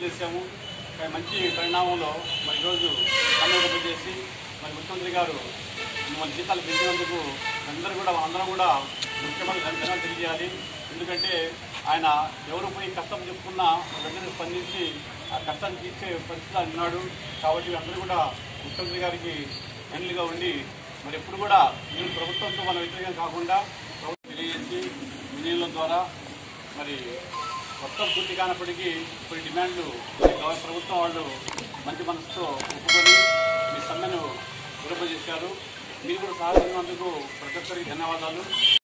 చేశాము కానీ మంచి పరిణామంలో మరి ఈరోజు సమ్మె చేసి మరి ముఖ్యమంత్రి గారు మన జీతాలు పెంచినందుకు అందరూ కూడా అందరం కూడా ముఖ్యమంత్రి ధన్యవాదాలు తెలియజేయాలి ఎందుకంటే ఆయన ఎవరు పోయి కష్టం చెప్పుకున్నా వెంటనే స్పందించి ఆ కష్టాన్ని తీర్చే పరిస్థితి ఆయన ఉన్నాడు కాబట్టి అందరూ కూడా ముఖ్యమంత్రి గారికి ఫ్రెండ్లీగా ఉండి మరి ఎప్పుడు కూడా ఈ ప్రభుత్వంతో మన వ్యతిరేకం కాకుండా ప్రభుత్వం తెలియజేసి యూనియన్ల ద్వారా మరి మొత్తం పూర్తి కానప్పటికీ కొన్ని డిమాండ్లు మరి గవ- ప్రభుత్వం వాళ్ళు మంచి మనసుతో ఒప్పుకొని మీ సమ్మెను విరూపజేశారు మీరు కూడా సహకరించినందుకు ప్రతి ఒక్కరికి ధన్యవాదాలు